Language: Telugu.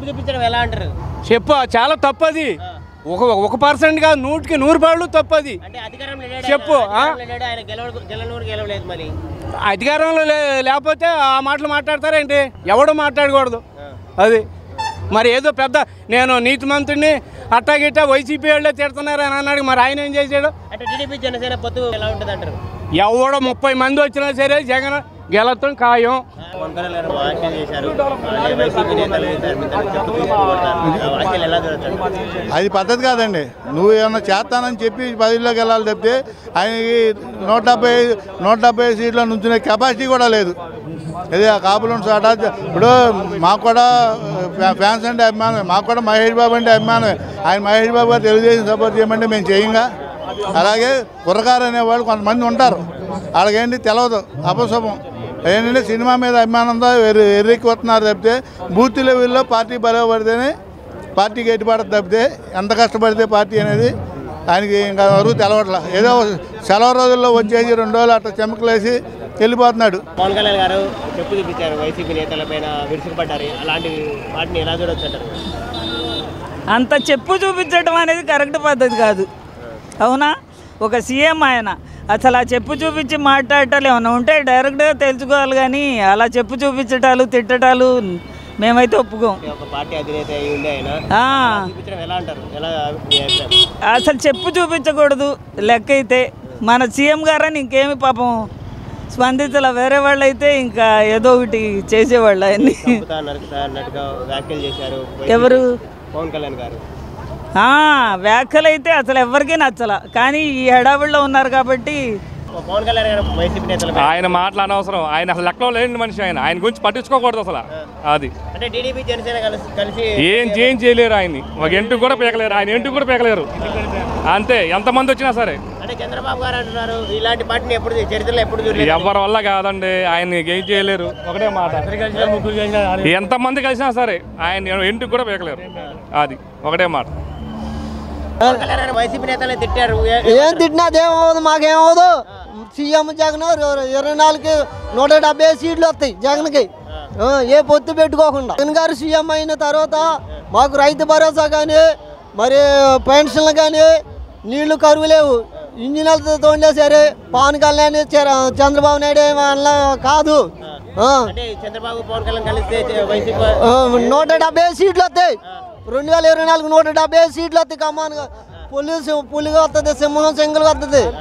చూపించడం ఎలా అంటారు చెప్పు చాలా తప్పది ఒక ఒక పర్సెంట్ కాదు నూటికి నూరు పాళ్ళు తప్పది అంటే అధికారంలో లేడు చెప్పు, ఆయన, ఆ? అధికారంలో లేడు, ఆయన గెలవడు గెలవను గెలవలేదు మరి అధికారంలో లే- లేకపోతే ఆ మాటలు మాట్లాడతారేంటి ఎవడు మాట్లాడకూడదు అది మరి ఏదో పెద్ద నేను నీతి మంత్రిని అట్టాగిట్ట వైసీపీ వాళ్ళే తిడుతున్నారు అని అన్నాడు మరి ఆయన ఏం చేశాడు అంటే టీడీపీ జనసేన పొత్తు ఎలా ఉంటుంది అంటారు ఎవడో ముప్పై మంది వచ్చినా సరే జగన్ గెలతం ఖాయం పవన్ కళ్యాణ్ గారు వ్యాఖ్యలు చేశారు ఆ, వైసీపీ నేతలు తరపున చెప్పు తీసుకుపోతారు. ఆ వ్యాఖ్యలు ఎలా జరుగుతాయి అది పద్ధతి కాదండి నువ్వు ఏమన్నా చేస్తానని చెప్పి పదిలోకి వెళ్ళాలి తప్పితే ఆయనకి నూట డెబ్బై నూట డెబ్బై సీట్ల నుంచునే కెపాసిటీ కూడా లేదు అదే ఆ కాపులు చాట ఇప్పుడు మాకు కూడా ఫ్యా- ఫ్యాన్స్ అంటే అభిమానమే మాకు కూడా మహేష్ బాబు అంటే అభిమానమే ఆయన మహేష్ బాబు గారు తెలుగుదేశం సపోర్ట్ చేయమంటే మేము చేయంగా అలాగే కుర్రకారు అనేవాళ్ళు కొంతమంది ఉంటారు వాళ్ళకేంటి తెలియదు అపశుభం ఏంటంటే సినిమా మీద అభిమానంతో ఎర్రి ఎర్రెక్కి వస్తున్నారు తప్పితే బూత్ లెవెల్లో పార్టీ బలపడితేనే పార్టీకి ఎట్టుపడదు తప్పితే ఎంత కష్టపడితే పార్టీ అనేది ఆయనకి ఇంకా వరకు తెలవట్ల ఏదో సెలవు రోజుల్లో వచ్చేసి రెండు రోజులు అట్లా చెమకలేసి వెళ్ళిపోతున్నాడు పవన్ కళ్యాణ్ గారు చెప్పు చూపించారు వైసీపీ నేతల పైన విరుచుకుపడ్డారు అలాంటి వాటిని ఎలా చూడొచ్చు అంటారు అంత చెప్పు చూపించడం అనేది కరెక్ట్ పద్ధతి కాదు అవునా ఒక సీఎం ఆయన అసలు ఆ చెప్పు చూపించి మాట్లాడటాలు ఏమైనా ఉంటే డైరెక్ట్గా తెలుసుకోవాలి కానీ అలా చెప్పు చూపించటాలు తిట్టటాలు మేమైతే ఒప్పుకోం అంటే ఒక పార్టీ అధినేత అయి ఉండే ఆయన ఆ, చూపించడం ఎలా అంటారు ఎలా మీ అభిప్రాయం? అసలు చెప్పు చూపించకూడదు లెక్క అయితే మన సీఎం గారని ఇంకేమి పాపం స్పందించాల వేరే వాళ్ళు అయితే ఇంకా ఏదో ఒకటి చేసేవాళ్ళు ఆయన్ని చంపుతా నరుకుతా అన్నట్టుగా వ్యాఖ్యలు చేశారు ఎవరు పవన్ కళ్యాణ్ గారు ఆ, వ్యాఖ్యలు అయితే అసలు ఎవరికీ నచ్చల కానీ ఈ హడావిడిలో ఉన్నారు కాబట్టి పవన్ కళ్యాణ్ గారు వైసీపీ నేతల ఆయన మాటలు అనవసరం ఆయన అసలు లెక్కలో లేని మనిషి ఆయన ఆయన గురించి పట్టించుకోకూడదు అసలు అది అంటే టీడీపీ జనసేన కలిసి కలిసి ఏం ఏం చేయలేరు ఆయన్ని ఒక ఎంటుకు కూడా పీకలేరు ఆయన ఎంటుకు కూడా పీకలేరు అంతే ఎంతమంది వచ్చినా సరే అంటే చంద్రబాబు గారు అంటున్నారు ఇలాంటి పార్టీని ఎప్పుడు చరిత్రలో ఎప్పుడు చూడలేదు ఎవరి వల్ల కాదండి ఆయన ఏం చేయలేరు ఒకటే మాట ఎంతమంది కలిసినా సరే ఆయన ఎంటుకు కూడా పీకలేరు అది ఒకటే మాట పవన్ కళ్యాణ్ గారు వైసీపీ నేతలు తిట్టారు ఏ- ఏం తిట్టినా అదేమవుదు మాకేమవుదు సీఎం జగన్ ఇరవై నాలుగు నూట డెబ్బై సీట్లు వస్తాయి జగన్కి ఆ, ఏ పొత్తు పెట్టుకోకుండా జగన్ గారు సీఎం అయిన తర్వాత మాకు రైతు భరోసా కానీ మరి పెన్షన్లు కానీ నీళ్లు కరువు లేవు ఇంజిన్లతో తోండే సరే పవన్ కళ్యాణ్ చర- చంద్రబాబు నాయుడు వల్ల కాదు ఆ, అంటే చంద్రబాబు పవన్ కళ్యాణ్ కలిస్తే చ- వైసీపీ ఆ, నూట డెబ్బై సీట్లు వస్తాయి రెండు వేల ఇరవై నాలుగు నూట డెబ్బై సీట్లు వస్తాయి కమ్మాను పోలీసు పులిగా వస్తుంది సింహం సింగల్గా వస్తుంది